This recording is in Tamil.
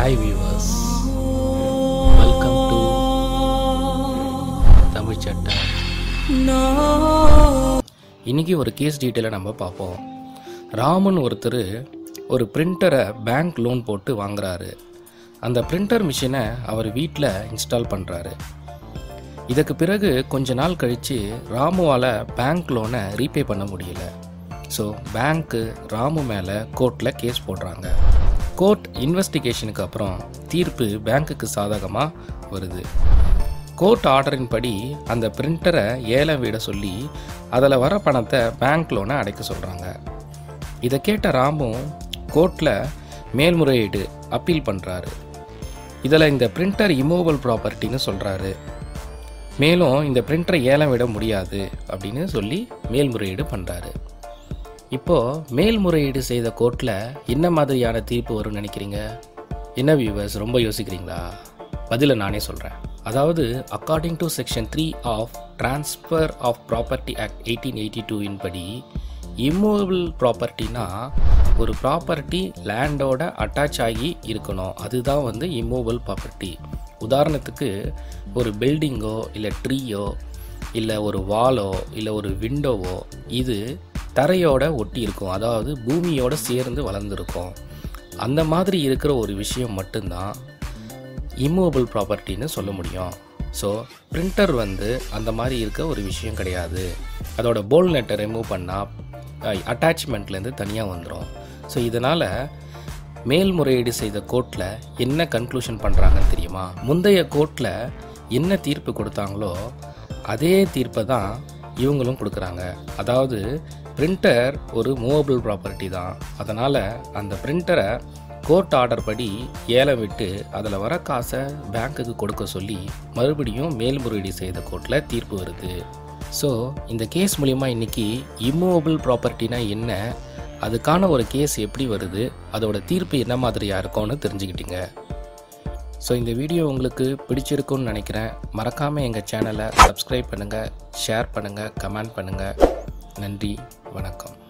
hi viewers welcome to Tamil சட்டை இன்னைக்கு ஒரு கேஸ் டீட்டெயிலை நம்ம பார்ப்போம் ராமன் ஒருத்தர் ஒரு பிரிண்டரை பேங்க் லோன் போட்டு வாங்குறாரு அந்த பிரிண்டர் மிஷினை அவர் வீட்டில் இன்ஸ்டால் பண்ணுறாரு இதுக்கு பிறகு கொஞ்ச நாள் கழித்து ராமுவால் பேங்க் லோனை ரீபே பண்ண முடியல ஸோ பேங்க்கு ராமு மேலே கோர்ட்டில் கேஸ் போடுறாங்க கோர்ட் இன்வெஸ்டிகேஷனுக்கு அப்புறம் தீர்ப்பு பேங்க்குக்கு சாதகமாக வருது கோர்ட் ஆர்டரின் படி அந்த பிரிண்டரை ஏலம் விட சொல்லி அதில் வர பணத்தை பேங்க் லோனை அடைக்க சொல்கிறாங்க இதை கேட்ட ராமு கோர்ட்டில் மேல்முறையீடு அப்பீல் பண்ணுறாரு இதில் இந்த பிரிண்டர் இமூவல் ப்ராப்பர்ட்டின்னு சொல்கிறாரு மேலும் இந்த பிரிண்டரை ஏலம் விட முடியாது அப்படின்னு சொல்லி மேல்முறையீடு பண்ணுறாரு இப்போது மேல்முறையீடு செய்த கோர்ட்டில் என்ன மாதிரியான தீர்ப்பு வரும்னு நினைக்கிறீங்க என்ன வியூவர்ஸ் ரொம்ப யோசிக்கிறீங்களா பதிலை நானே சொல்கிறேன் அதாவது according to section three of transfer of property act eighteen eighty டூவின் படி இம்மூவபிள் ப்ராப்பர்ட்டினா ஒரு ப்ராப்பர்ட்டி லேண்டோட அட்டாச் ஆகி இருக்கணும் அதுதான் வந்து இம்மூவபிள் ப்ராப்பர்ட்டி உதாரணத்துக்கு ஒரு பில்டிங்கோ இல்லை ட்ரீயோ இல்லை ஒரு வாலோ இல்லை ஒரு விண்டோவோ இது தரையோட ஒட்டி இருக்கும் அதாவது பூமியோட சேர்ந்து வளர்ந்துருக்கும் அந்த மாதிரி இருக்கிற ஒரு விஷயம் மட்டும்தான் இம்மூவபிள் ப்ராப்பர்ட்டின்னு சொல்ல முடியும் ஸோ பிரிண்டர் வந்து அந்த மாதிரி இருக்க ஒரு விஷயம் கிடையாது அதோட போல் நெட்டை ரிமூவ் பண்ணால் அட்டாச்மெண்ட்லேருந்து தனியாக வந்துடும் ஸோ இதனால் மேல்முறையீடு செய்த கோர்ட்டில் என்ன கன்க்ளூஷன் பண்ணுறாங்கன்னு தெரியுமா முந்தைய கோர்ட்டில் என்ன தீர்ப்பு கொடுத்தாங்களோ அதே தீர்ப்பை தான் இவங்களும் கொடுக்குறாங்க அதாவது பிரிண்டர் ஒரு மூவபிள் ப்ராப்பர்ட்டி தான் அதனால் அந்த பிரிண்டரை கோர்ட் ஆர்டர் படி ஏலம் விட்டு அதில் வர காசை பேங்க்குக்கு கொடுக்க சொல்லி மறுபடியும் மேல்முறையீடு செய்த கோர்ட்டில் தீர்ப்பு வருது ஸோ இந்த கேஸ் மூலிமா இன்றைக்கி இம்மூவபிள் ப்ராப்பர்ட்டினா என்ன அதுக்கான ஒரு கேஸ் எப்படி வருது அதோட தீர்ப்பு என்ன மாதிரியாக இருக்கும்னு தெரிஞ்சுக்கிட்டீங்க ஸோ இந்த வீடியோ உங்களுக்கு பிடிச்சிருக்கும்னு நினைக்கிறேன் மறக்காமல் எங்கள் சேனலை சப்ஸ்கிரைப் பண்ணுங்கள் ஷேர் பண்ணுங்கள் கமெண்ட் பண்ணுங்கள் நன்றி வணக்கம்